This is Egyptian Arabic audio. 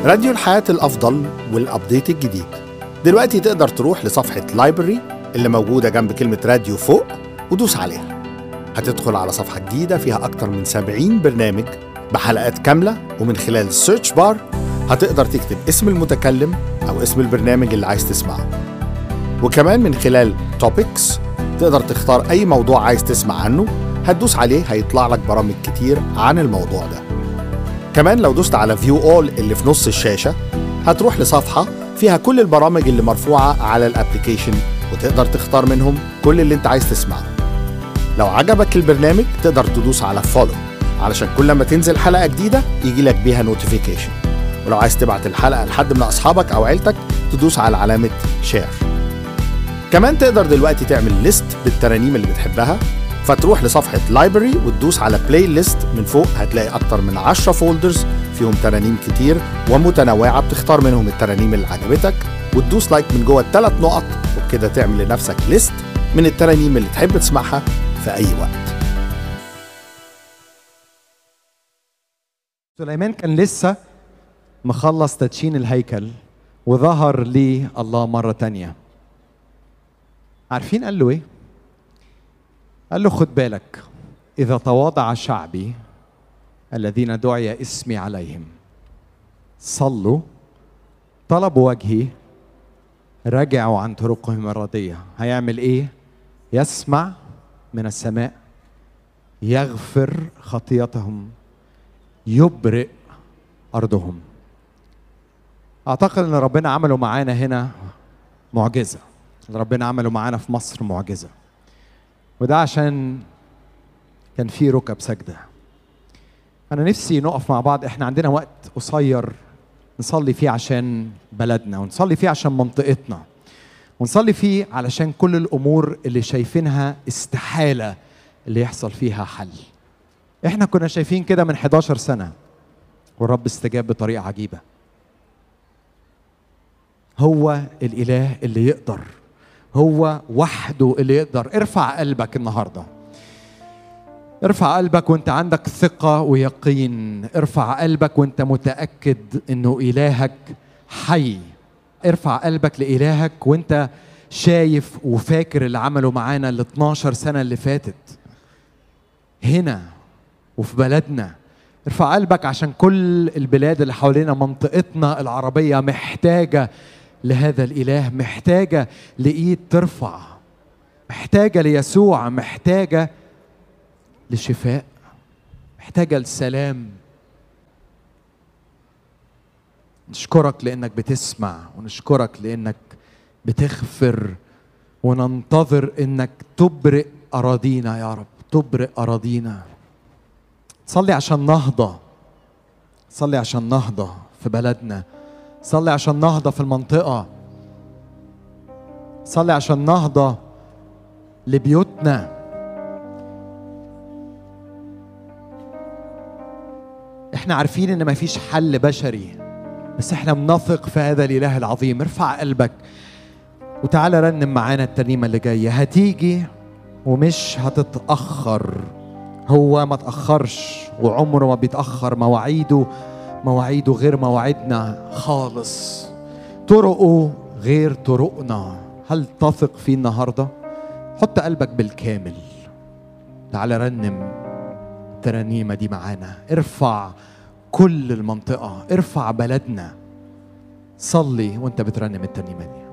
راديو الحياة الأفضل والأبديت الجديد دلوقتي تقدر تروح لصفحة لايبرري اللي موجودة جنب كلمة راديو فوق ودوس عليها هتدخل على صفحة جديدة فيها أكتر من 70 برنامج بحلقات كاملة ومن خلال السيرش بار هتقدر تكتب اسم المتكلم أو اسم البرنامج اللي عايز تسمعه وكمان من خلال توبكس تقدر تختار أي موضوع عايز تسمع عنه هتدوس عليه هيطلع لك برامج كتير عن الموضوع ده كمان لو دوست على فيو اول اللي في نص الشاشة هتروح لصفحة فيها كل البرامج اللي مرفوعة على الابليكيشن وتقدر تختار منهم كل اللي انت عايز تسمعه لو عجبك البرنامج تقدر تدوس على فولو علشان كل ما تنزل حلقة جديدة يجي لك بيها نوتيفيكيشن ولو عايز تبعت الحلقة لحد من أصحابك أو عيلتك تدوس على علامة شير كمان تقدر دلوقتي تعمل ليست بالترانيم اللي بتحبها فتروح لصفحة لايبرري وتدوس على بلاي ليست من فوق هتلاقي أكتر من 10 فولدرز فيهم ترانيم كتير ومتنوعة بتختار منهم الترانيم اللي عجبتك وتدوس لايك من جوه الثلاث نقط وبكده تعمل لنفسك ليست من الترانيم اللي تحب تسمعها في أي وقت سليمان كان لسه مخلص تدشين الهيكل وظهر لي الله مرة تانية عارفين قال له ايه؟ قال له خد بالك إذا تواضع شعبي الذين دعي اسمي عليهم صلوا طلبوا وجهي رجعوا عن طرقهم الردية هيعمل ايه؟ يسمع من السماء يغفر خطيتهم يبرئ أرضهم أعتقد أن ربنا عمله معانا هنا معجزة ربنا عمله معانا في مصر معجزة وده عشان كان في ركب سجدة أنا نفسي نقف مع بعض إحنا عندنا وقت قصير نصلي فيه عشان بلدنا ونصلي فيه عشان منطقتنا ونصلي فيه علشان كل الأمور اللي شايفينها استحالة اللي يحصل فيها حل احنا كنا شايفين كده من 11 سنة والرب استجاب بطريقة عجيبة هو الإله اللي يقدر هو وحده اللي يقدر ارفع قلبك النهارده ارفع قلبك وانت عندك ثقة ويقين ارفع قلبك وانت متأكد انه إلهك حي ارفع قلبك لإلهك وانت شايف وفاكر اللي عمله معانا ال 12 سنة اللي فاتت هنا وفي بلدنا ارفع قلبك عشان كل البلاد اللي حوالينا منطقتنا العربية محتاجة لهذا الإله محتاجة لإيد ترفع محتاجة ليسوع محتاجة لشفاء محتاجة لسلام نشكرك لأنك بتسمع ونشكرك لأنك بتغفر وننتظر أنك تبرئ أراضينا يا رب تبرئ أراضينا صلي عشان نهضة صلي عشان نهضة في بلدنا صلي عشان نهضة في المنطقة صلي عشان نهضة لبيوتنا احنا عارفين ان مفيش حل بشري بس احنا بنثق في هذا الاله العظيم ارفع قلبك وتعالى رنم معانا الترنيمه اللي جايه هتيجي ومش هتتاخر هو ما تاخرش وعمره ما بيتاخر مواعيده مواعيده غير مواعيدنا خالص طرقه غير طرقنا هل تثق فيه النهارده حط قلبك بالكامل تعالى رنم الترانيمة دي معانا ارفع كل المنطقة ارفع بلدنا صلي وانت بترنم الترنيمة دي